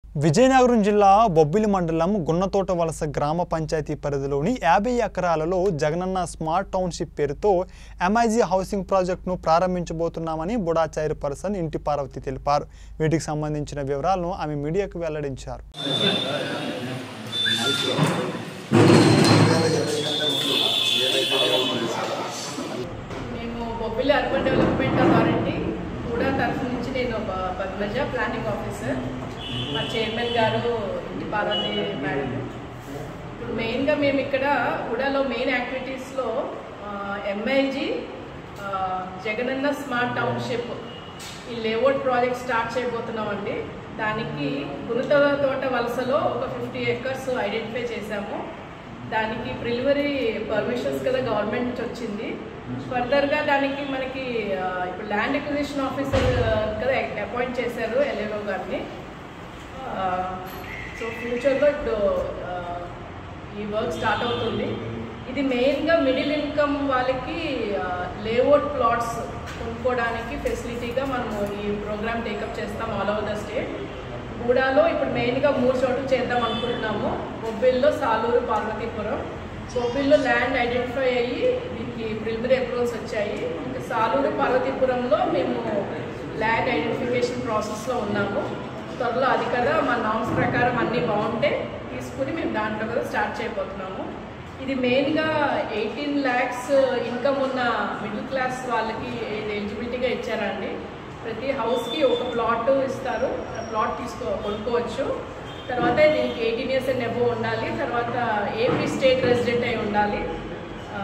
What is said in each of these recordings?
విజయనగరం జిల్లా బొబ్బిలి మండలం గున్నతోట వలస గ్రామ పంచాయతీ పరిధిలోని యాభై ఎకరాలలో జగనన్న స్మార్ట్ టౌన్షిప్ పేరుతో ఎంఐజీ హౌసింగ్ ప్రాజెక్టును ప్రారంభించబోతున్నామని బుడా చైర్పర్సన్ ఇంటి పార్వతి తెలిపారు వీటికి సంబంధించిన వివరాలను ఆమె మీడియాకు వెల్లడించారు మేము బొబ్బిలి అర్బన్ డెవలప్మెంట్ అథారిటీ కూడా తరఫు నుంచి నేను ఒక పద్మజ ప్లానింగ్ ఆఫీసర్ మా చైర్మన్ గారు ఇంటి పార్వతి మేడం ఇప్పుడు మెయిన్గా మేము ఇక్కడ ఉడాలో మెయిన్ యాక్టివిటీస్లో ఎంఐజీ జగనన్న స్మార్ట్ టౌన్షిప్ ఈ లేఅవుట్ ప్రాజెక్ట్ స్టార్ట్ చేయబోతున్నామండి దానికి గురుత తోట వలసలో ఒక ఫిఫ్టీ ఎకర్స్ ఐడెంటిఫై చేశాము దానికి ప్రిలివరీ పర్మిషన్స్ కదా గవర్నమెంట్ నుంచి వచ్చింది ఫర్దర్గా దానికి మనకి ఆ, ఇప్పుడు ల్యాండ్ ఎక్విజిషన్ ఆఫీసర్ కదా అపాయింట్ చేశారు ఎల్ఏఓ గారిని సో ఫ్యూచర్లో ఇప్పుడు ఆ, ఈ వర్క్ స్టార్ట్ అవుతుంది ఇది మెయిన్గా మిడిల్ ఇన్కమ్ వాళ్ళకి లేఅవుట్ ప్లాట్స్ కొనుక్కోవడానికి ఫెసిలిటీగా మనము ఈ ప్రోగ్రామ్ టేకప్ చేస్తాం ఆల్ ఓవర్ ద స్టేట్ గూడాలో ఇప్పుడు మెయిన్గా మూడు చోట్ల చేద్దాం అనుకుంటున్నాము బొబ్బిల్లో సాలూరు పార్వతీపురం బొబ్బిల్లో ల్యాండ్ ఐడెంటిఫై అయ్యి దీనికి ప్రిలిమినరీ అప్రూవల్స్ వచ్చాయి ఇంకా సాలూరు పార్వతీపురంలో మేము ల్యాండ్ ఐడెంటిఫికేషన్ ప్రాసెస్లో ఉన్నాము త్వరలో అది కదా మా నామ్స్ ప్రకారం అన్నీ బాగుంటే తీసుకుని మేము దాంట్లో కదా స్టార్ట్ చేయబోతున్నాము ఇది మెయిన్గా ఎయిటీన్ ల్యాక్స్ ఇన్కమ్ ఉన్న మిడిల్ క్లాస్ వాళ్ళకి ఇది ఎలిజిబిలిటీగా ఇచ్చారండి ప్రతి హౌస్కి ఒక ప్లాట్ ఇస్తారు ఆ ప్లాట్ తీసుకో కొనుక్కోవచ్చు తర్వాత దీనికి ఎయిటీన్ ఇయర్స్ అండ్ అబోవ్ ఉండాలి తర్వాత ఏపీ స్టేట్ రెసిడెంట్ అయి ఉండాలి ఆ,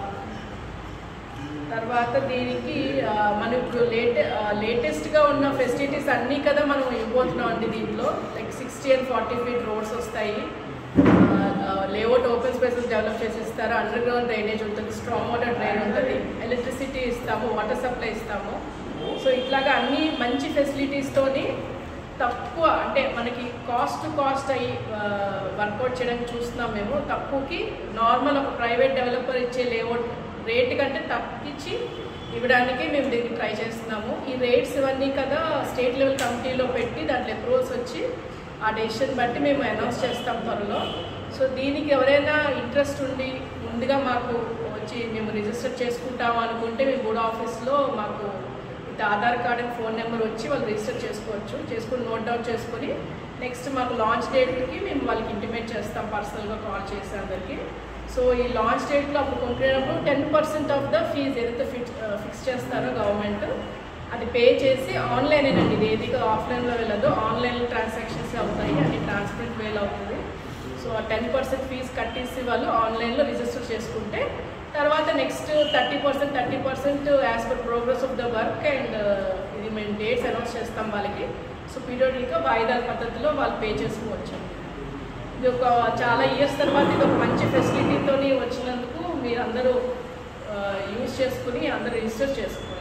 తర్వాత దీనికి ఆ, మనం ఇప్పుడు లేట లేటెస్ట్గా ఉన్న ఫెసిలిటీస్ అన్నీ కదా మనం ఇవ్వబోతున్నాం అండి దీంట్లో like sixty and forty feet roads వస్తాయి లేఅవుట్ ఓపెన్ స్పేసెస్ డెవలప్ చేసి ఇస్తారు అండర్ గ్రౌండ్ డ్రైనేజ్ ఉంటుంది స్ట్రాంగ్ వాటర్ డ్రైన్ ఉంటుంది ఎలక్ట్రిసిటీ ఇస్తాము వాటర్ సప్లై ఇస్తాము సో ఇట్లాగా అన్ని మంచి ఫెసిలిటీస్తోని తక్కువ అంటే మనకి కాస్ట్ కాస్ట్ అయ్యి వర్కౌట్ చేయడానికి చూస్తున్నాం మేము తక్కువకి నార్మల్ ఒక ప్రైవేట్ డెవలపర్ ఇచ్చే లేఅవుట్ రేట్ కంటే తగ్గించి ఇవ్వడానికి మేము దీనికి ట్రై చేస్తున్నాము ఈ రేట్స్ ఇవన్నీ కదా స్టేట్ లెవెల్ కమిటీలో పెట్టి దాంట్లో అప్రూవల్స్ వచ్చి ఆ డెసిషన్ బట్టి మేము అనౌన్స్ చేస్తాం త్వరలో సో దీనికి ఎవరైనా ఇంట్రెస్ట్ ఉండి ముందుగా మాకు వచ్చి మేము రిజిస్టర్ చేసుకుంటాము అనుకుంటే మేము కూడా ఆఫీస్లో మాకు with Aadhaar card and phone number వచ్చి వాళ్ళు రిజిస్టర్ చేసుకోవచ్చు చేసుకుని నోట్ డౌన్ చేసుకొని నెక్స్ట్ మాకు లాంచ్ డేట్కి మేము వాళ్ళకి ఇంటిమేట్ చేస్తాం పర్సనల్గా కాల్ చేసే అందరికి సో ఈ లాంచ్ డేట్లో అప్పుడు కొనుక్కునేటప్పుడు ten percent of the fees ఏదైతే ఫిక్స్ ఫిక్స్ చేస్తారో గవర్నమెంట్ అది పే చేసి ఆన్లైన్ అండి ఇది ఏది ఆఫ్లైన్లో వెళ్ళదు ఆన్లైన్ ట్రాన్సాక్షన్స్ అవుతాయి అది ట్రాన్స్పరెంట్ వేలో అవుతుంది సో ఆ టెన్ పర్సెంట్ ఫీజ్ కట్టేసి వాళ్ళు ఆన్లైన్లో రిజిస్టర్ చేసుకుంటే తర్వాత next thirty percent thirty percent as per progress of the work and ఇది మేము డేట్స్ అనౌన్స్ చేస్తాం వాళ్ళకి సో పీరియడిక్గా వాయిదాల పద్ధతిలో వాళ్ళు పే చేసుకోవచ్చు ఇది ఒక చాలా ఇయర్స్ తర్వాత ఇది ఒక మంచి ఫెసిలిటీతోని వచ్చినందుకు మీరు అందరూ యూజ్ చేసుకుని అందరూ రిజిస్టర్ చేసుకోండి